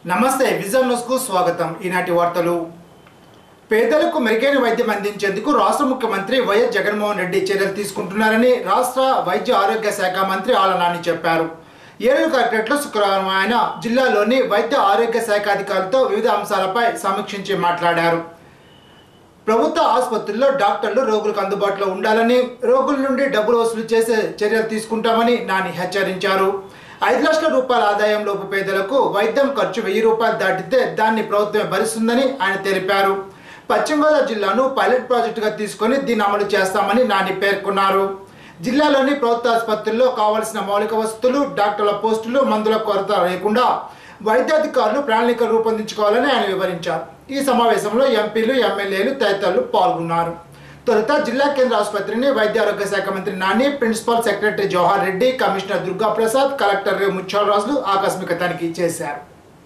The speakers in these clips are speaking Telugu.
నమస్తే విజన్ న్యూస్కు స్వాగతం ఈనాటి వార్తలు పేదలకు మెరుగైన వైద్యం అందించేందుకు రాష్ట్ర ముఖ్యమంత్రి వైఎస్ జగన్మోహన్ రెడ్డి చర్యలు తీసుకుంటున్నారని రాష్ట్ర వైద్య ఆరోగ్య శాఖ మంత్రి ఆళ్ల నాని చెప్పారు ఏలూరు కలెక్టరేట్లో శుక్రవారం ఆయన జిల్లాలోని వైద్య ఆరోగ్య శాఖ అధికారులతో వివిధ అంశాలపై సమీక్షించి మాట్లాడారు ప్రభుత్వ ఆసుపత్రుల్లో డాక్టర్లు రోగులకు అందుబాటులో ఉండాలని రోగుల నుండి డబ్బులు వసూలు చేసే చర్యలు తీసుకుంటామని నాని హెచ్చరించారు ఐదు లక్షల రూపాయల ఆదాయం లోపు పేదలకు వైద్యం ఖర్చు వెయ్యి రూపాయలు దాటితే దాన్ని ప్రభుత్వమే భరిస్తుందని ఆయన తెలిపారు పశ్చిమ గోదావరి జిల్లాను పైలట్ ప్రాజెక్టుగా తీసుకొని దీన్ని అమలు చేస్తామని నాని పేర్కొన్నారు జిల్లాలోని ప్రభుత్వ ఆసుపత్రుల్లో కావలసిన మౌలిక వసతులు డాక్టర్ల పోస్టులు మందుల కొరత లేకుండా వైద్యాధికారులు ప్రణాళిక రూపొందించుకోవాలని ఆయన వివరించారు ఈ సమావేశంలో ఎంపీలు ఎమ్మెల్యేలు తదితరులు పాల్గొన్నారు తొలుత జిల్లా కేంద్ర ఆసుపత్రిని వైద్య ఆరోగ్య శాఖ మంత్రి Nani principal secretary Jawahar Reddy commissioner Durga Prasad collector Muthyala రాజులు ఆకస్మిక తనిఖీ చేశారు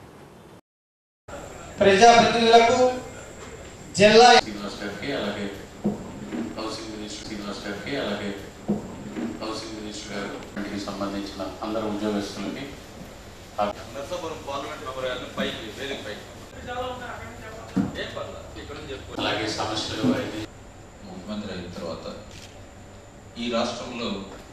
ప్రజాప్రతినిధులకు జిల్లా శ్రీనివాస్ గారికి అలాగే హౌసింగ్ మినిస్టర్ శ్రీనివాస్ గారికి అలాగే హౌసింగ్ మినిస్టర్ గారు వాటికి సంబంధించిన అందరు ఉద్యోగస్తులకి ఆ నర్సాపురం పార్లమెంట్ మెంబర్ గారిని పైకి వేదిక పైకి ఏం పర్లేదు ఇక్కడ నుంచి చెప్పు అలాగే సమస్యలు అన్ని ముఖ్యమంత్రి అయిన తర్వాత ఈ రాష్ట్రంలో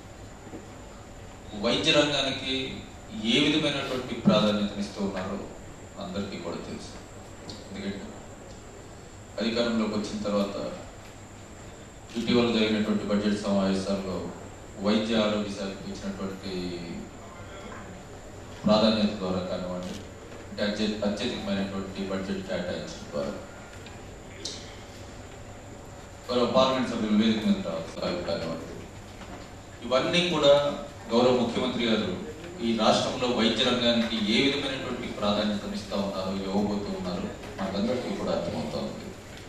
వైద్య రంగానికి ఏ విధమైనటువంటి ప్రాధాన్యతనిస్తూ ఉన్నారో అందరికీ కూడా తెలుసు ఎందుకంటే అధికారంలోకి వచ్చిన తర్వాత ఇటీవల జరిగినటువంటి బడ్జెట్ సమావేశాల్లో వైద్య ఆరోగ్య శాఖకు ఇచ్చినటువంటి ప్రాధాన్యత ద్వారా కానివ్వండి అంటే అత్య అత్యధికమైనటువంటి బడ్జెట్ కేటాయించడం ద్వారా గౌరవ పార్లమెంట్ సభ్యులు వేదిక మీద రావాలి కానివ్వండి ఇవన్నీ కూడా గౌరవ ముఖ్యమంత్రి గారు ఈ రాష్ట్రంలో వైద్య రంగానికి ఏ విధమైనటువంటి ప్రాధాన్యతను ఇస్తా ఉన్నారు ఇవ్వబోతూ ఉన్నారు మనకందరికీ కూడా అర్థమవుతా ఉంది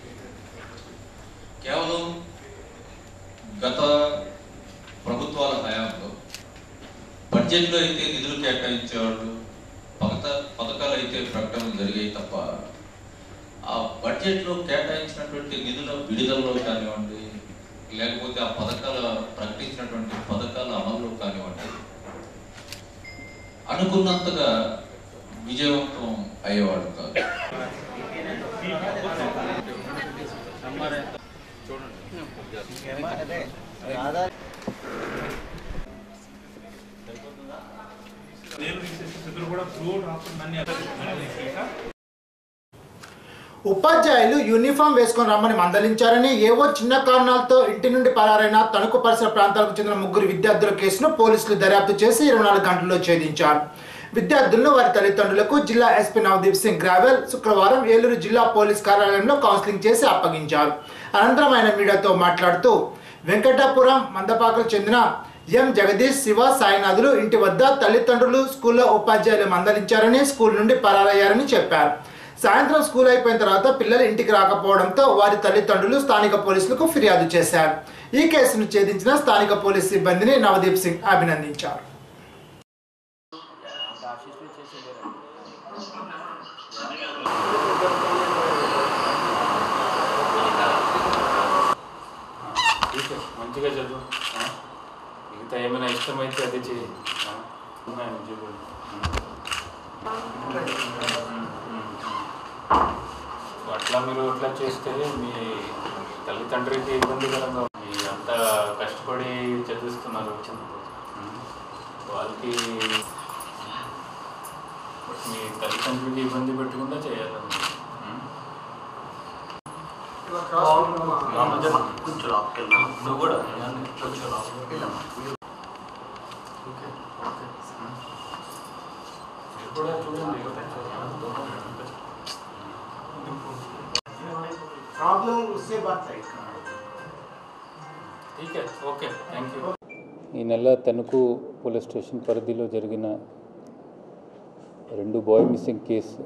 కేవలం గత ప్రభుత్వాల హయాంలో బడ్జెట్లో అయితే నిధులు కేటాయించేవాళ్ళు పథక పథకాలు అయితే ప్రకటనలు జరిగాయి తప్ప ఆ బడ్జెట్లో కేటాయించినటువంటి నిధుల విడుదలలో కానివ్వండి లేకపోతే ఆ పథకాల ప్రకటించినటువంటి పథకాల అమల్లో కానివ్వండి అనుకున్నంతగా విజయవంతం అయ్యేవాడు కాదు ఉపాధ్యాయులు యూనిఫామ్ వేసుకొని రమ్మని మందలించారని ఏవో చిన్న కారణాలతో ఇంటి నుండి పరారైన తణుకు పరిసర ప్రాంతాలకు చెందిన ముగ్గురు విద్యార్థుల కేసును పోలీసులు దర్యాప్తు చేసి ఇరవై నాలుగు గంటల్లో ఛేదించారు విద్యార్థులను వారి తల్లిదండ్రులకు జిల్లా ఎస్పీ నవదీప్ సింగ్ గ్రావెల్ శుక్రవారం ఏలూరు జిల్లా పోలీస్ కార్యాలయంలో కౌన్సిలింగ్ చేసి అప్పగించారు అనంతరం ఆయన మీడియాతో మాట్లాడుతూ వెంకటాపురం మందపాకకు చెందిన ఎం జగదీష్ శివ సాయినాథులు ఇంటి వద్ద తల్లిదండ్రులు స్కూల్లో ఉపాధ్యాయులు మందలించారని స్కూల్ నుండి పరారయ్యారని చెప్పారు సాయంత్రం స్కూల్ అయిపోయిన తర్వాత పిల్లలు ఇంటికి రాకపోవడంతో వారి తల్లిదండ్రులు స్థానిక పోలీసులకు ఫిర్యాదు చేశారు ఈ కేసును ఛేదించిన స్థానిక పోలీస్ సిబ్బందిని నవదీప్ సింగ్ అభినందించారు మంచిగా చదువు ఆ? మిగతా ఏమైనా ఇష్టమైతే అది చేయి ఆ? ఉన్నాయి ఉద్యోగాలు. సో అట్లా మీరు అట్లా చేస్తే మీ తల్లిదండ్రికి ఇబ్బందికరంగా ఉంది. మీ అంతా కష్టపడి చదివిస్తున్నారు ఉం. వాళ్ళకి మీ తల్లిదండ్రులకి ఇబ్బంది పెట్టకుండా చేయాలి ఉం. నువ్వు కూడా కొంచెం ఓకే ఓకే మీరు కూడా చూడండి ठीक है ఓకే థ్యాంక్ యూ ఈ నెల తణుకు పోలీస్ స్టేషన్ పరిధిలో జరిగిన రెండు boy missing case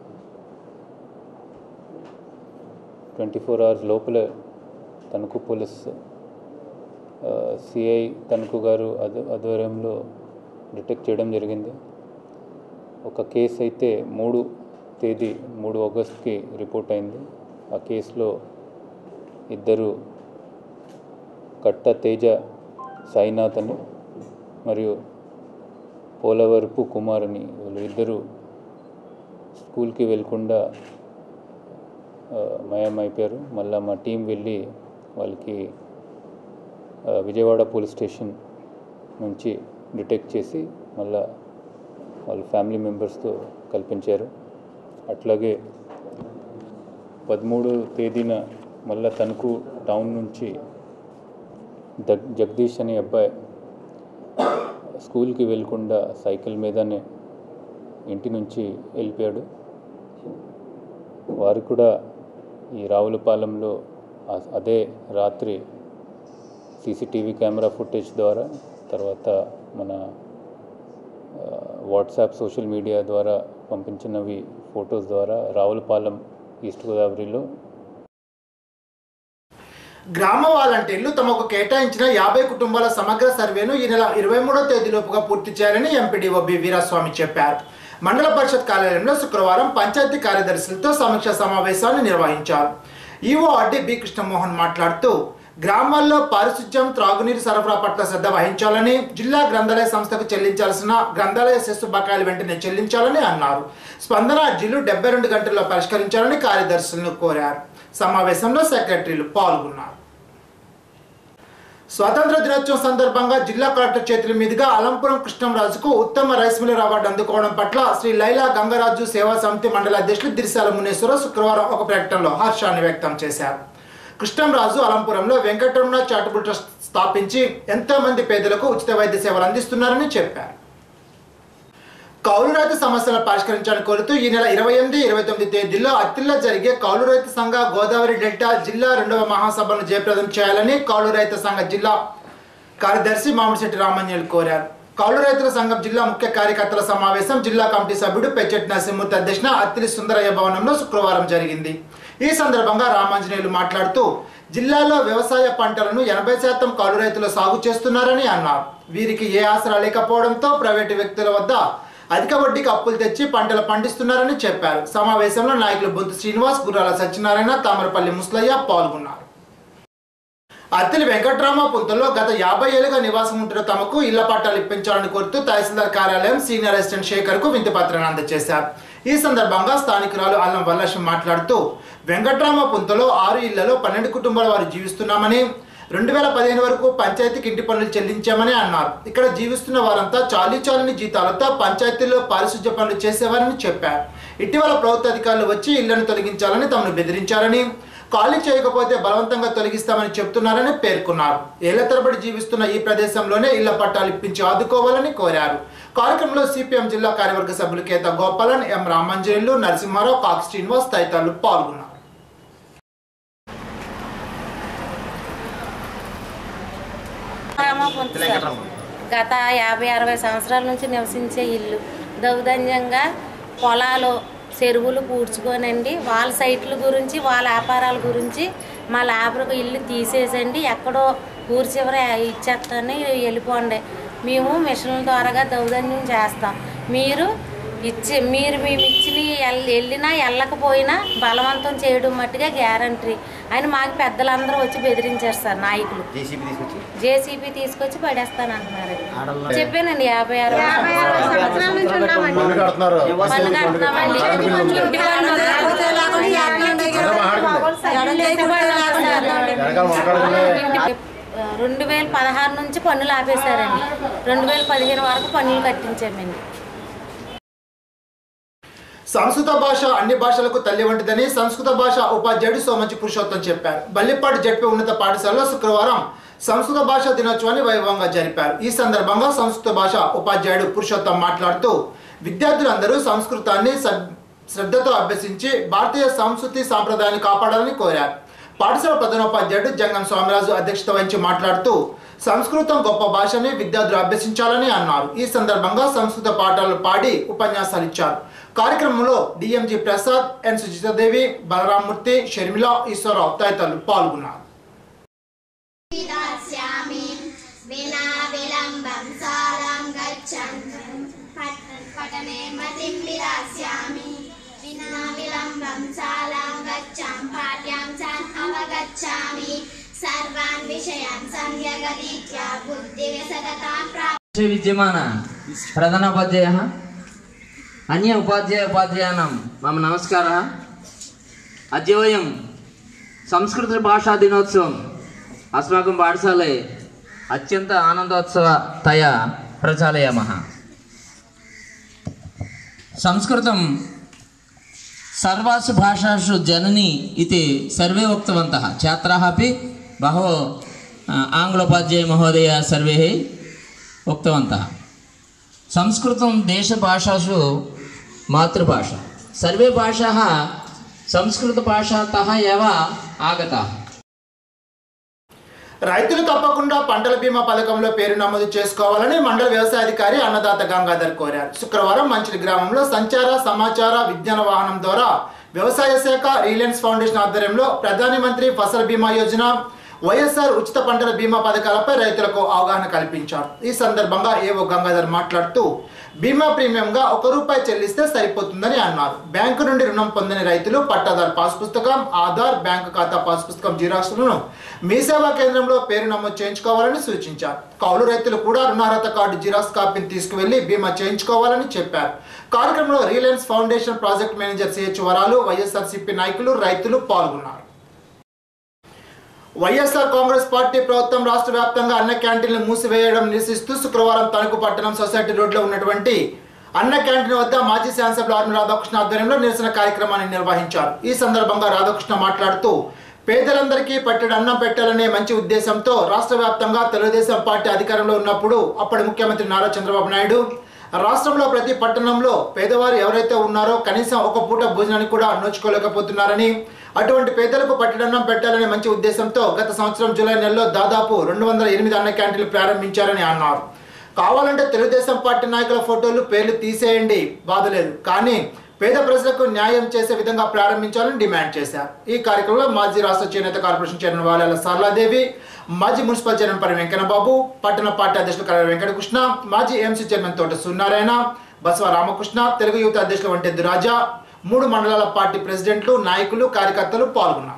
twenty four hours లోపల తణుకు పోలీస్ సిఐ తణుకు గారు ఆధ్వ ఆధ్వర్యంలో డిటెక్ట్ చేయడం జరిగింది ఒక కేసు అయితే మూడు తేదీ మూడు ఆగస్ట్కి రిపోర్ట్ అయింది ఆ కేసులో ఇద్దరు కట్ట తేజ సాయినాథ్ అని మరియు పోలవరపు కుమార్ అని వీళ్ళు ఇద్దరు స్కూల్కి వెళ్ళకుండా ఆ, మాయమైపోయారు మళ్ళీ మా టీం వెళ్ళి వాళ్ళకి ఆ, విజయవాడ పోలీస్ స్టేషన్ నుంచి డిటెక్ట్ చేసి మళ్ళా వాళ్ళ ఫ్యామిలీ మెంబర్స్తో కల్పించారు అట్లాగే పదమూడు తేదీన మళ్ళా తణుకు టౌన్ నుంచి దగ్ జగదీష్ అనే అబ్బాయి స్కూల్కి వెళ్ళకుండా సైకిల్ మీదనే ఇంటి నుంచి వెళ్ళిపోయాడు వారు కూడా ఈ రావులపాలెంలో ఆ- అదే రాత్రి సీసీటీవీ కెమెరా ఫుటేజ్ ద్వారా తర్వాత మన ఆ, వాట్సాప్ సోషల్ మీడియా ద్వారా పంపించినవి ఫొటోస్ ద్వారా రావులపాలెం ఈస్ట్ గోదావరిలో గ్రామ వాలంటీర్లు తమకు కేటాయించిన యాభై కుటుంబాల సమగ్ర సర్వేను ఈ నెల ఇరవై మూడో తేదీలోపుగా పూర్తి చేయాలని ఎంపీడీఓ బి వీరాస్వామి చెప్పారు మండల పరిషత్ కార్యాలయంలో శుక్రవారం పంచాయతీ కార్యదర్శులతో సమీక్ష సమావేశాన్ని నిర్వహించారు ఈఓ ఆర్డి బి కృష్ణమోహన్ మాట్లాడుతూ గ్రామాల్లో పారిశుధ్యం త్రాగునీరు సరఫరా పట్ల శ్రద్ధ వహించాలని జిల్లా గ్రంథాలయ సంస్థకు చెల్లించాల్సిన గ్రంథాలయ సెస్సు బకాయిలు వెంటనే చెల్లించాలని అన్నారు స్పందన అర్జీలు డెబ్బై రెండు గంటల్లో పరిష్కరించాలని కార్యదర్శులను కోరారు సమావేశంలో సెక్రటరీలు పాల్గొన్నారు స్వాతంత్ర దినోత్సవం సందర్భంగా జిల్లా కలెక్టర్ చేతుల మీదుగా అలంపురం కృష్ణంరాజుకు ఉత్తమ రైస్ మిల్లర్ అవార్డు అందుకోవడం పట్ల శ్రీ లైలా గంగరాజు సేవా సమితి మండల అధ్యక్షులు దిరిశాల మునేశ్వరరావు శుక్రవారం ఒక ప్రకటనలో హర్షాన్ని వ్యక్తం చేశారు కృష్ణంరాజు అలంపురంలో వెంకటరమణ చారిటబుల్ ట్రస్ట్ స్థాపించి ఎంతో మంది పేదలకు ఉచిత వైద్య సేవలు అందిస్తున్నారని చెప్పారు కౌలు రైతు సమస్యలను పరిష్కరించాలని కోరుతూ ఈ నెల ఇరవై ఎనిమిది ఇరవై తొమ్మిది తేదీల్లో అత్తిల్లో జరిగే కౌలు రైతు సంఘ గోదావరి డెల్టా జిల్లా రెండవ మహాసభను జయప్రదం చేయాలని కౌలు రైతు సంఘ జిల్లా కార్యదర్శి మామిడిశెట్టి రామంజల్ కోరారు కౌలు రైతుల సంఘం జిల్లా ముఖ్య కార్యకర్తల సమావేశం జిల్లా కమిటీ సభ్యుడు పెచ్చెట్టి నరసింహూర్తి అధ్యక్షన అత్తిలి సుందరయ్య భవనంలో శుక్రవారం జరిగింది ఈ సందర్భంగా రామాంజనేయులు మాట్లాడుతూ జిల్లాలో వ్యవసాయ పంటలను ఎనభై శాతం కౌలు రైతులు సాగు చేస్తున్నారని అన్నారు వీరికి ఏ ఆసరా లేకపోవడంతో ప్రైవేటు వ్యక్తుల వద్ద అధిక వడ్డీకి అప్పులు తెచ్చి పంటలు పండిస్తున్నారని చెప్పారు సమావేశంలో నాయకులు బొంతు శ్రీనివాస్ గుర్రాల సత్యనారాయణ తామరపల్లి ముస్లయ్య పాల్గొన్నారు అత్తిలి వెంకట్రామ పుంతలో గత యాభై ఏళ్ళుగా నివాసం ఉంటున్న తమకు ఇళ్ల పట్టాలు ఇప్పించాలని కోరుతూ తహసీల్దార్ కార్యాలయం సీనియర్ అసిస్టెంట్ శేఖర్ కు వింతి పత్రాన్ని అందజేశారు ఈ సందర్భంగా స్థానికురాలు అల్లం వల్లక్ష్మి మాట్లాడుతూ వెంకట్రామ పుంతలో ఆరు ఇళ్లలో పన్నెండు కుటుంబాల వారు జీవిస్తున్నామని రెండు వేల పదిహేను వరకు పంచాయతీకి ఇంటి పనులు చెల్లించామని అన్నారు ఇక్కడ జీవిస్తున్న వారంతా చాలీ చాలని జీతాలతో పంచాయతీల్లో పారిశుధ్య పనులు చేసేవారని చెప్పారు ఇటీవల ప్రభుత్వ అధికారులు వచ్చి ఇళ్లను తొలగించాలని తమను బెదిరించారని ఖాళీ చేయకపోతే బలవంతంగా తొలగిస్తామని చెప్తున్నారని పేర్కొన్నారు ఏళ్ల తరబడి జీవిస్తున్న ఈ ప్రదేశంలోనే ఇళ్ల పట్టాలు ఇప్పించి ఆదుకోవాలని కోరారు కార్యక్రమంలో సిపిఎం జిల్లా కార్యవర్గ సభ్యులు కేత గోపాలన్ ఎం రామంజనేయులు నరసింహారావు కాక్ శ్రీనివాస్ తదితరులు పాల్గొన్నారు రామ పొంతు సార్. గత యాభై అరవై సంవత్సరాల నుంచి నివసించే ఇల్లు దౌర్జన్యంగా పొలాలు చెరువులు పూడ్చుకోనండి వాళ్ళ సైట్ల గురించి వాళ్ళ వ్యాపారాల గురించి మా లేబర్కు ఇల్లు తీసేసండి ఎక్కడో ఊరి చివర ఇచ్చేస్తాను వెళ్ళిపోండి మేము మిషన్ల ద్వారాగా దౌర్జన్యం చేస్తాం మీరు ఇచ్చి మీరు మేము ఇచ్చిన ఎల్- వెళ్ళినా వెళ్ళకపోయినా బలవంతం చేయడం మట్టుగా గ్యారంటీ అని మాకు పెద్దలందరూ వచ్చి బెదిరించారు సార్ నాయకులు జేసీబీ తీసుకొచ్చి పడేస్తాను అంటున్నారు చెప్పానండి యాభై ఆరు సంవత్సరాల నుంచి ఉన్నామండి పన్ను కడుతున్నామండి ఇంటి పన్ను ఇంటి- రెండు వేల పదహారు నుంచి పన్నులు ఆపేశారండి రెండు వేల పదిహేను వరకు పన్నులు కట్టించామండి సంస్కృత భాష అన్ని భాషలకు తల్లి వంటిదని సంస్కృత భాష ఉపాధ్యాయుడు సోమంచి పురుషోత్తం చెప్పారు బల్లిపాడు జడ్పీ ఉన్నత పాఠశాలలో శుక్రవారం సంస్కృత భాష దినోత్సవాన్ని వైభవంగా జరిపారు ఈ సందర్భంగా సంస్కృత భాష ఉపాధ్యాయుడు పురుషోత్తం మాట్లాడుతూ విద్యార్థులందరూ సంస్కృతాన్ని సద్- శ్రద్ధతో అభ్యసించి భారతీయ సంస్కృతి సాంప్రదాయాన్ని కాపాడాలని కోరారు పాఠశాల ప్రధానోపాధ్యాయుడు జంగం స్వామిరాజు అధ్యక్షత వహించి మాట్లాడుతూ సంస్కృతం గొప్ప భాషని విద్యార్థులు అభ్యసించాలని అన్నారు ఈ సందర్భంగా సంస్కృత పాఠాలు పాడి ఉపన్యాసాలు ఇచ్చారు కార్యక్రమంలో డిఎంజి ప్రసాద్ ఎన్ సుజితాదేవి బలరామూర్తి షర్మిల ఈశ్వరరావు తదితరులు పాల్గొన్నారు दास्यामि विना विलम्बं सारं गच्छन् पठ- पठने मतिं विदास्यामि विना विलम्बं सारं गच्छां पाठ्यां चान् अवगच्छामि सर्वान् विषयान् सम्यगरीत्या बुद्धिविसदतां प्राप् विद्यमान प्रधानोपाध्यायः अन्य उपाध्याय उपाध्यायानां मम नमस्कारः अद्य वयं संस्कृतभाषादिनोत्सवम् अस्माकं पाठशाले अत्यन्त आनन्दोत्सवतया प्रचालयामः संस्कृतं सर्वासु भाषासु जननी इति सर्वे उक्तवन्तः छात्राः अपि बहु अ, आङ्ग्लोपाध्यायमहोदय सर्वे उक्तवन्तः संस्कृतं देशभाषासु मातृभाषा सर्वे भाषाः संस्कृतभाषातः एव आगताः రైతులు తప్పకుండా పంటల బీమా పథకంలో పేరు నమోదు చేసుకోవాలని మండల వ్యవసాయ అధికారి అన్నదాత గంగాధర్ కోరారు శుక్రవారం మంచిలి గ్రామంలో సంచార సమాచార విజ్ఞాన వాహనం ద్వారా వ్యవసాయ శాఖ రిలయన్స్ ఫౌండేషన్ ఆధ్వర్యంలో ప్రధాని మంత్రి ఫసల్ బీమా యోజన వైఎస్ఆర్ ఉచిత పంటల బీమా పథకాలపై రైతులకు అవగాహన కల్పించారు ఈ సందర్భంగా ఏవో గంగాధర్ మాట్లాడుతూ బీమా ప్రీమియంగా ఒక రూపాయి చెల్లిస్తే సరిపోతుందని అన్నారు బ్యాంకు నుండి రుణం పొందని రైతులు పట్టాదార్ పాస్ పుస్తకం ఆధార్ బ్యాంకు ఖాతా పాస్ పుస్తకం జిరాక్స్లను మీ సేవా కేంద్రంలో పేరు నమోదు చేయించుకోవాలని సూచించారు కౌలు రైతులు కూడా రుణార్హత కార్డు జిరాక్స్ కాపీని తీసుకువెళ్లి బీమా చేయించుకోవాలని చెప్పారు కార్యక్రమంలో Reliance foundation project manager CH Varalu YSRCP నాయకులు రైతులు పాల్గొన్నారు వైఎస్ఆర్ కాంగ్రెస్ పార్టీ ప్రభుత్వం రాష్ట్ర వ్యాప్తంగా అన్న క్యాంటీన్లు మూసివేయడం నిరసిస్తూ శుక్రవారం తణుకు పట్టణం సొసైటీ రోడ్లో ఉన్నటువంటి అన్న క్యాంటీన్ వద్ద మాజీ శాసనసభ్యులు ఆర్మీ రాధాకృష్ణ ఆధ్వర్యంలో నిరసన కార్యక్రమాన్ని నిర్వహించారు ఈ సందర్భంగా రాధాకృష్ణ మాట్లాడుతూ పేదలందరికీ పట్టెడు అన్నం పెట్టాలనే మంచి ఉద్దేశంతో రాష్ట్ర వ్యాప్తంగా తెలుగుదేశం పార్టీ అధికారంలో ఉన్నప్పుడు అప్పటి ముఖ్యమంత్రి నారా చంద్రబాబు నాయుడు రాష్ట్రంలో ప్రతి పట్టణంలో పేదవారు ఎవరైతే ఉన్నారో కనీసం ఒక పూట భోజనానికి కూడా నోచుకోలేకపోతున్నారని అటువంటి పేదలకు పట్టడన్నం పెట్టాలనే మంచి ఉద్దేశంతో గత సంవత్సరం జూలై నెలలో దాదాపు రెండు వందల ఎనిమిది అన్న క్యాంటీన్లు ప్రారంభించారని అన్నారు కావాలంటే తెలుగుదేశం పార్టీ నాయకుల ఫోటోలు పేర్లు తీసేయండి బాధలేదు కానీ పేద ప్రజలకు న్యాయం చేసే విధంగా ప్రారంభించాలని డిమాండ్ చేశారు ఈ కార్యక్రమంలో మాజీ రాష్ట్ర చేనేత కార్పొరేషన్ చైర్మన్ వాలాల సరళాదేవి మాజీ మున్సిపల్ చైర్మన్ పరి వెంకన్నబాబు పట్టణ పార్టీ అధ్యక్షులు కళ్యాణ వెంకటకృష్ణ మాజీ ఎంసీ చైర్మన్ తోట సూర్యనారాయణ బసవ రామకృష్ణ తెలుగు యువత అధ్యక్షులు వంటెద్దు రాజా మూడు మండలాల పార్టీ ప్రెసిడెంట్లు నాయకులు కార్యకర్తలు పాల్గొన్నారు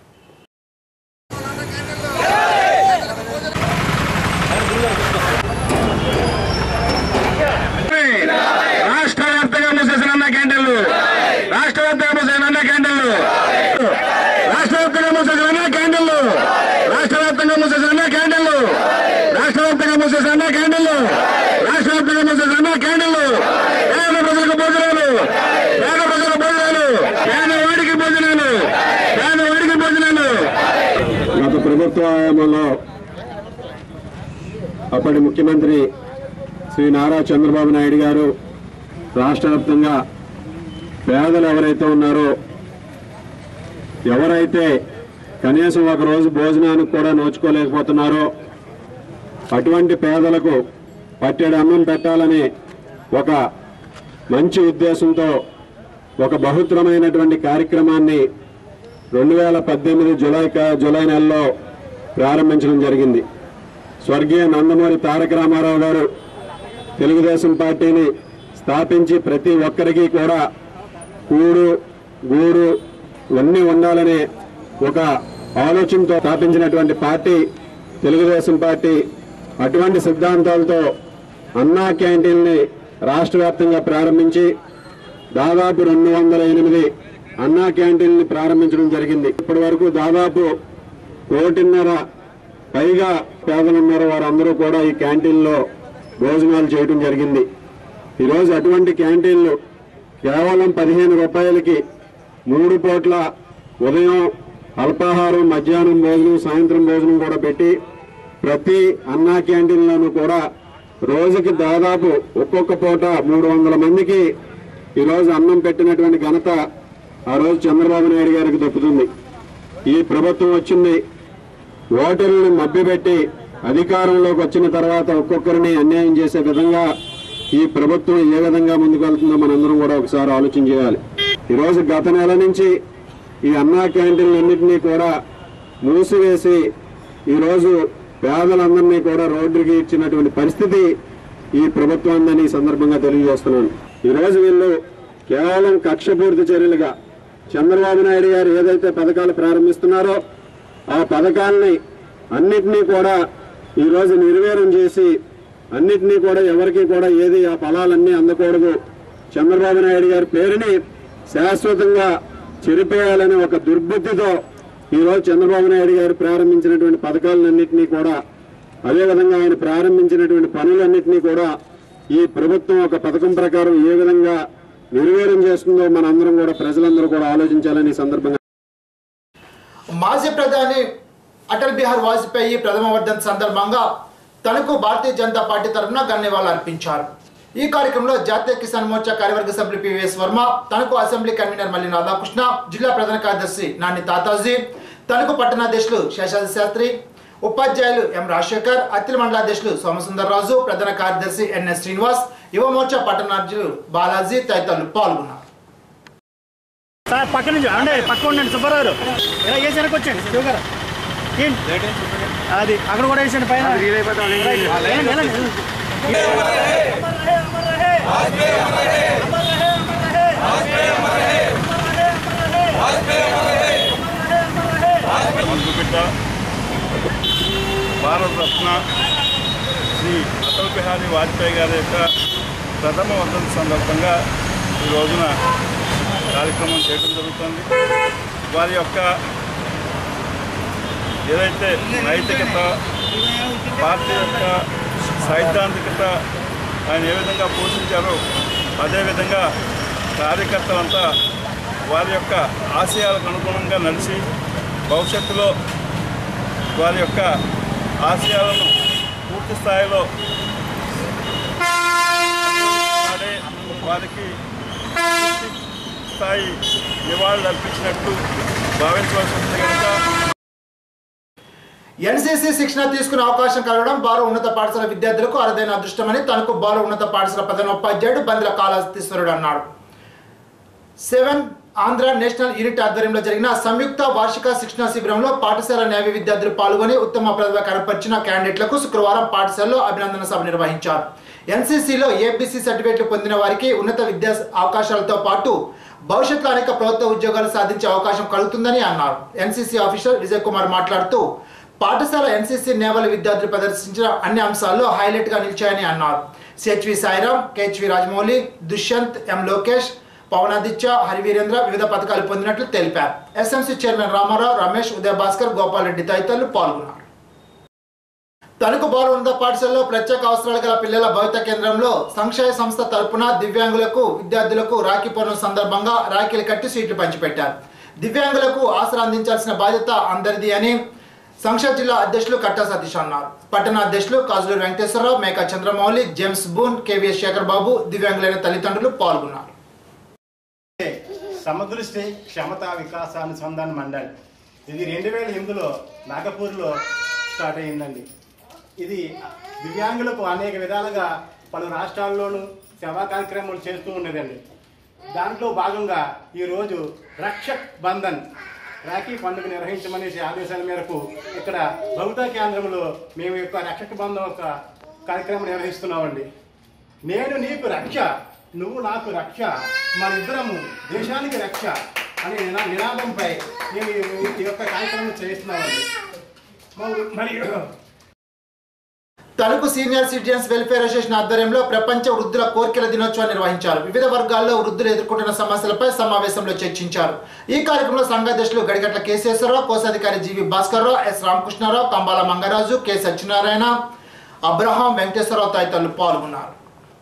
రాష్ట్ర వ్యాప్తంగా మూసేసిన అన్న క్యాంటీన్లు రాష్ట్ర వ్యాప్తంగా మూసేసిన అన్న క్యాంటీన్లు రాష్ట్ర వ్యాప్తంగా మూసేసిన అన్న క్యాంటీన్లు రాష్ట్ర వ్యాప్తంగా మూసేసిన అన్న క్యాంటీన్లు రాష్ట్ర వ్యాప్తంగా మూసేసిన అన్న క్యాంటీన్లు రాష్ట్ర వ్యాప్తంగా మూసేసిన అన్న క్యాంటీన్లు పేద ప్రజలకు భోజనాలు పేద ప్రజల భోజనాలు పేదవాడికి భోజనాలు పేదవాడికి భోజనాలు గత ప్రభుత్వ హయాంలో అప్పటి ముఖ్యమంత్రి శ్రీ నారా చంద్రబాబు నాయుడు గారు రాష్ట్ర వ్యాప్తంగా పేదలు ఎవరైతే ఉన్నారో ఎవరైతే కనీసం ఒక రోజు భోజనానికి కూడా నోచుకోలేకపోతున్నారో అటువంటి పేదలకు పట్టెడు అన్నం పెట్టాలని ఒక మంచి ఉద్దేశంతో ఒక బహుత్తరమైనటువంటి కార్యక్రమాన్ని రెండు వేల పద్దెనిమిది జులై క- జులై నెలలో ప్రారంభించడం జరిగింది స్వర్గీయ నందమూరి తారక రామారావు గారు తెలుగుదేశం పార్టీని స్థాపించి ప్రతి ఒక్కరికి కూడా కూడు గూడు ఇవన్నీ ఉండాలనే ఒక ఆలోచనతో స్థాపించినటువంటి పార్టీ తెలుగుదేశం పార్టీ అటువంటి సిద్ధాంతాలతో అన్నా క్యాంటీన్ని రాష్ట్ర వ్యాప్తంగా ప్రారంభించి దాదాపు రెండు వందల ఎనిమిది అన్నా క్యాంటీన్ని ప్రారంభించడం జరిగింది ఇప్పటి వరకు దాదాపు కోటిన్నర పైగా పేదలున్నారు వారందరూ కూడా ఈ క్యాంటీన్లో భోజనాలు చేయడం జరిగింది ఈరోజు అటువంటి క్యాంటీన్లు కేవలం పదిహేను రూపాయలకి మూడు పూట్ల ఉదయం అల్పాహారం మధ్యాహ్నం భోజనం సాయంత్రం భోజనం కూడా పెట్టి ప్రతి అన్నా క్యాంటీన్లోనూ కూడా రోజుకి దాదాపు ఒక్కొక్క పూట మూడు వందల మందికి ఈరోజు అన్నం పెట్టినటువంటి ఘనత ఆ రోజు చంద్రబాబు నాయుడు గారికి దక్కుతుంది ఈ ప్రభుత్వం వచ్చింది ఓటర్లను మభ్యపెట్టి అధికారంలోకి వచ్చిన తర్వాత ఒక్కొక్కరిని అన్యాయం చేసే విధంగా ఈ ప్రభుత్వం ఏ విధంగా ముందుకు వెళ్తుందో మనందరం కూడా ఒకసారి ఆలోచన చేయాలి ఈరోజు గత నెల నుంచి ఈ అన్నా క్యాంటీన్లన్నింటినీ కూడా మూసివేసి ఈరోజు పేదలందరినీ కూడా రోడ్డుకి ఇచ్చినటువంటి పరిస్థితి ఈ ప్రభుత్వాన్ని ఈ సందర్భంగా తెలియజేస్తున్నాను ఈరోజు వీళ్ళు కేవలం కక్షపూర్తి చర్యలుగా చంద్రబాబు నాయుడు గారు ఏదైతే పథకాలు ప్రారంభిస్తున్నారో ఆ పథకాలని అన్నిటినీ కూడా ఈరోజు నిర్వీర్యం చేసి అన్నిటినీ కూడా ఎవరికి కూడా ఏది ఆ ఫలాలన్నీ అందకూడదు చంద్రబాబు నాయుడు గారి పేరుని శాశ్వతంగా చెరిపేయాలనే ఒక దుర్బుద్ధితో ఈరోజు చంద్రబాబు నాయుడు గారు ప్రారంభించినటువంటి పథకాలన్నింటినీ కూడా అదేవిధంగా ఆయన ప్రారంభించినటువంటి పనులన్నింటినీ కూడా ఈ ప్రభుత్వం ఒక పథకం ప్రకారం ఏ విధంగా నిర్వీర్యం చేస్తుందో మనందరం కూడా ప్రజలందరూ కూడా ఆలోచించాలని ఈ సందర్భంగా మాజీ ప్రధాని అటల్ బిహార్ వాజ్పేయి ప్రథమ వర్ధన్ సందర్భంగా తనకు భారతీయ జనతా పార్టీ తరఫున ధన్యవాదాలు అర్పించారు ఈ కార్యక్రమంలో జాతీయ కిసాన్ మోర్చా కార్యవర్గ సభ్యులు పివిఎస్ వర్మ తనకు అసెంబ్లీ కన్వీనర్ మల్లి రాధాకృష్ణ జిల్లా ప్రధాన కార్యదర్శి నాని తాతాజీ తనకు పట్టణాధ్యక్షులు శేషాద్రి శాస్త్రి ఉపాధ్యాయులు ఎం రాజశేఖర్ అఖిల మండలాధ్యక్షులు సోమసుందర్ రాజు ప్రధాన కార్యదర్శి ఎన్ఎస్ శ్రీనివాస్ యువ మోర్చా పట్టణాధ్యక్షులు బాలాజీ తదితరులు పాల్గొన్నారు సార్ పక్క నుంచి అంటే పక్క ఉండండి సుబ్బారావు గారు. ఇలా వేసి వెనక్కి వచ్చండి శివ గారు ఏంటి? అది అక్కడ కూడా వేసండి పైన రైట్. వెళ్ళండి, వెళ్ళండి. బిడ్డ భారతరత్న శ్రీ అటల్ బిహారీ వాజ్పేయి గారి యొక్క ప్రథమ వర్ధంతి సందర్భంగా ఈ రోజున కార్యక్రమం చేయడం జరుగుతుంది వారి యొక్క ఏదైతే నైతికత పార్టీ యొక్క సైద్ధాంతికత ఆయన ఏ విధంగా పోషించారో అదేవిధంగా కార్యకర్తలంతా వారి యొక్క ఆశయాలకు అనుగుణంగా నడిచి భవిష్యత్తులో వారి యొక్క ఆశయాలను పూర్తి స్థాయిలో నాడే వారికి పూర్తి స్థాయి నివాళులు అర్పించినట్టు భావించవలసి ఉంది కనుక ఎన్సీసీ శిక్షణ తీసుకునే అవకాశం కలగడం బాలు ఉన్నత పాఠశాల విద్యార్థులకు అరుదైన అదృష్టమని తనకు బాలు ఉన్నత పాఠశాల ప్రధానోపాధ్యాయుడు బంద్ర కాళాస్తీశ్వరుడు అన్నాడు సెవెన్ ఆంధ్ర నేషనల్ యూనిట్ ఆధ్వర్యంలో జరిగిన సంయుక్త వార్షిక శిక్షణ శిబిరంలో పాఠశాల న్యాయ విద్యార్థులు పాల్గొని ఉత్తమ ప్రతిభ కనపరిచిన క్యాండిడేట్లకు శుక్రవారం పాఠశాలలో అభినందన సభ నిర్వహించారు ఎన్సీసీలో ఏబీసీ సర్టిఫికెట్లు పొందిన వారికి ఉన్నత విద్యా అవకాశాలతో పాటు భవిష్యత్తులో అనేక ప్రభుత్వ ఉద్యోగాలు సాధించే అవకాశం కలుగుతుందని అన్నారు ఎన్సీసీ ఆఫీసర్ విజయ్ కుమార్ మాట్లాడుతూ పాఠశాల ఎన్సీసీ నేవల్ విద్యార్థులు ప్రదర్శించిన అన్ని అంశాల్లో హైలైట్ గా నిలిచాయని అన్నారు CHV Sairam KHV Rajamouli Dushyant M Lokesh Pavanaditya Harivirendra వివిధ పథకాలు పొందినట్లు తెలిపారు ఎస్ఎంసీ చైర్మన్ రామారావు రమేష్ ఉదయ భాస్కర్ గోపాల్ రెడ్డి తదితరులు పాల్గొన్నారు తణుకు బాలు ఉన్నత పాఠశాలలో ప్రత్యేక అవసరాలు గల పిల్లల భవిత కేంద్రంలో సంక్షేమ సంస్థ తరపున దివ్యాంగులకు విద్యార్థులకు రాఖీ పౌర్ణమి సందర్భంగా రాఖీలు కట్టి సీట్లు పంచిపెట్టారు దివ్యాంగులకు ఆసరా అందించాల్సిన బాధ్యత అందరిది అని సంక్షేమ జిల్లా అధ్యక్షులు కట్టా సతీష్ అన్నారు పట్టణ అధ్యక్షులు Kajuluru Venkateswararao Meka Chandramouli James Boon KVS Sekhar Babu దివ్యాంగులైన తల్లిదండ్రులు పాల్గొన్నారు సమదృష్టి క్షమతా వికాస అనుసంధాన మండలి ఇది రెండు వేల ఎనిమిదిలో నాగపూర్లో స్టార్ట్ అయ్యిందండి ఇది దివ్యాంగులకు అనేక విధాలుగా పలు రాష్ట్రాల్లోనూ సేవా కార్యక్రమాలు చేస్తూ ఉండేదండి దాంట్లో భాగంగా ఈరోజు రక్షక్ బంధన్ రాఖీ పండుగ నిర్వహించమనేసి ఆదేశాల మేరకు ఇక్కడ బహుతా కేంద్రంలో మేము యొక్క రక్షక బంధం ఒక కార్యక్రమం నిర్వహిస్తున్నామండి నేను నీకు రక్ష నువ్వు నాకు రక్ష మన ఇద్దరము దేశానికి రక్ష అనే నినా నినాదంపై మేము ఈ- ఈ యొక్క కార్యక్రమం చేస్తున్నామండి మరి- మరియు Tanuku senior citizens welfare association ఆధ్వర్యంలో ప్రపంచ వృద్ధుల కోరికల దినోత్సవాన్ని నిర్వహించారు వివిధ వర్గాల్లో వృద్ధులు ఎదుర్కొంటున్న సమస్యలపై సమావేశంలో చర్చించారు ఈ కార్యక్రమంలో సంఘాధ్యక్షులు గడిగట్ల కేశేశ్వరరావు కోశాధికారి GV Bhaskarrao S Ramakrishnarao Kambala Mangaraju K Satyanarayana Abraham Venkateswararao తదితరులు పాల్గొన్నారు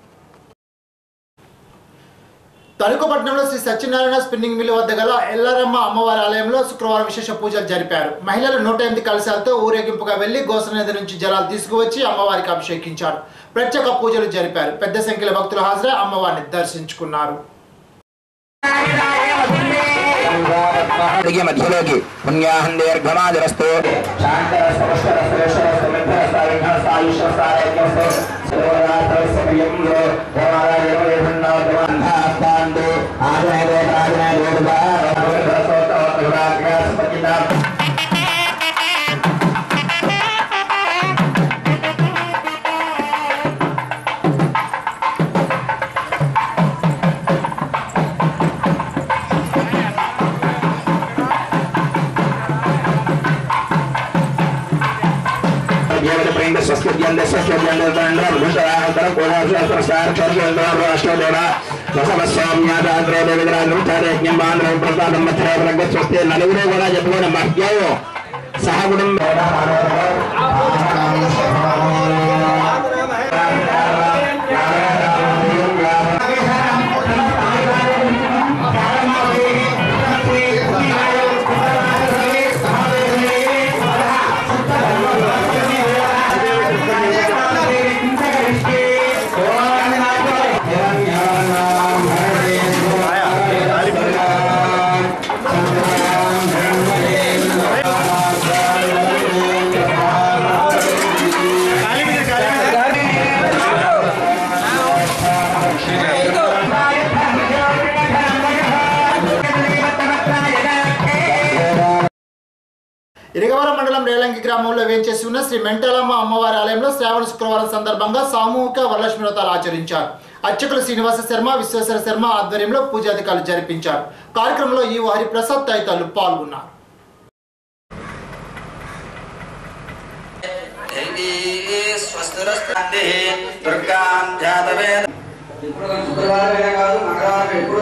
తణుకుపట్నంలో శ్రీ సత్యనారాయణ స్పిన్నింగ్ మిల్ వద్ద గల ఎల్లారమ్మ అమ్మవారి ఆలయంలో శుక్రవారం విశేష పూజలు జరిపారు మహిళలు నూట ఎనిమిది కలశాలతో ఊరేగింపుగా వెళ్లి గోసనది నుంచి జలాలు తీసుకువచ్చి అమ్మవారికి అభిషేకించారు ప్రత్యేక పూజలు జరిపారు పెద్ద సంఖ్యలో భక్తులు హాజరై అమ్మవారిని దర్శించుకున్నారు అడిగే మధ్యలోకి పుణ్యాహం దీర్ఘమాజరస్తు సోమ్యాదాద్రో దేవేంద్రాంధ్రం చారేజ్ఞం బాంధ్రం ప్రసాదం మధ్య ప్రగస్వస్తే నలుగురు కూడా చెప్పుకోండి మహ్యం సహగుణం ఇరగవరం మండలం రేలంగి గ్రామంలో వేంచేసి ఉన్న శ్రీ మెంటలమ్మ అమ్మవారి ఆలయంలో శ్రావణ శుక్రవారం సందర్భంగా సామూహిక వరలక్ష్మి వ్రతాలు ఆచరించారు అర్చకులు శ్రీనివాస శర్మ విశ్వేశ్వర శర్మ ఆధ్వర్యంలో పూజాధికారులు జరిపించారు కార్యక్రమంలో ఈ హరిప్రసాద్ తదితరులు పాల్గొన్నారు దుర్గాం జాతవేద ఇప్పుడు శుక్రవారమే కాదు మంగళవారం ఎప్పుడు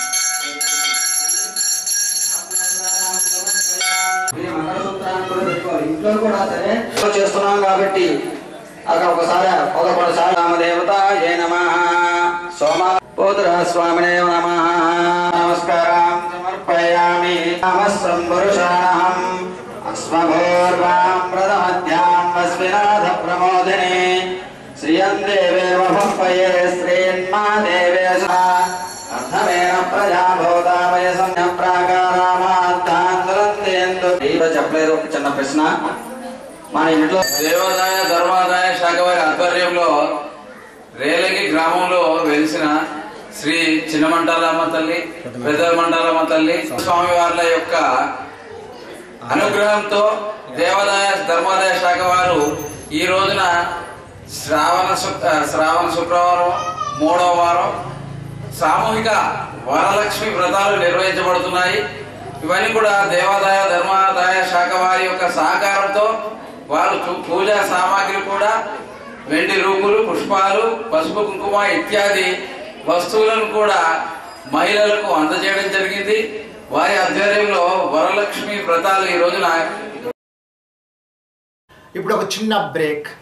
ఇంట్లో కూడా సరే చేస్తున్నాం కాబట్టి అక్కడ ఒకసారి పదకొండు సార్లు రామదేవత ఏ నమ సోమ పోతుర స్వామినే నమ నమస్కారం సమర్పయామి నమ సంపురుషాణం అస్మభూర్వాం ప్రథమధ్యాం వస్మినాథ ప్రమోదిని శ్రియం దేవే మహంపయే శ్రీన్మా దేవే అర్థమేన ప్రజాభూతామయ సంధ్య ప్రాకారామార్థాంతరందేందు చెప్పలేదు ఒక చిన్న ప్రశ్న మన ఇంట్లో దేవాదాయ ధర్మాదాయ శాఖ వారి ఆధ్వర్యంలో రేలంగి గ్రామంలో వెలిసిన శ్రీ చిన్నమంటాలమ్మ తల్లి పెద్ద మంటాలమ్మ తల్లి స్వామి వార్ల యొక్క అనుగ్రహంతో దేవాదాయ ధర్మాదాయ శాఖ వారు ఈ రోజున శ్రావణ శుక్- ఆ, శ్రావణ శుక్రవారం మూడవ వారం సామూహిక వరలక్ష్మి వ్రతాలు నిర్వహించబడుతున్నాయి ఇవన్నీ కూడా దేవాదాయ ధర్మాదాయ శాఖ వారి యొక్క సహకారంతో వారు చూ- పూజా సామాగ్రి కూడా వెండి రూపులు పుష్పాలు పసుపు కుంకుమ ఇత్యాది వస్తువులను కూడా మహిళలకు అందజేయడం జరిగింది వారి ఆధ్వర్యంలో వరలక్ష్మి వ్రతాలు ఈ రోజున ఇప్పుడు ఒక చిన్న బ్రేక్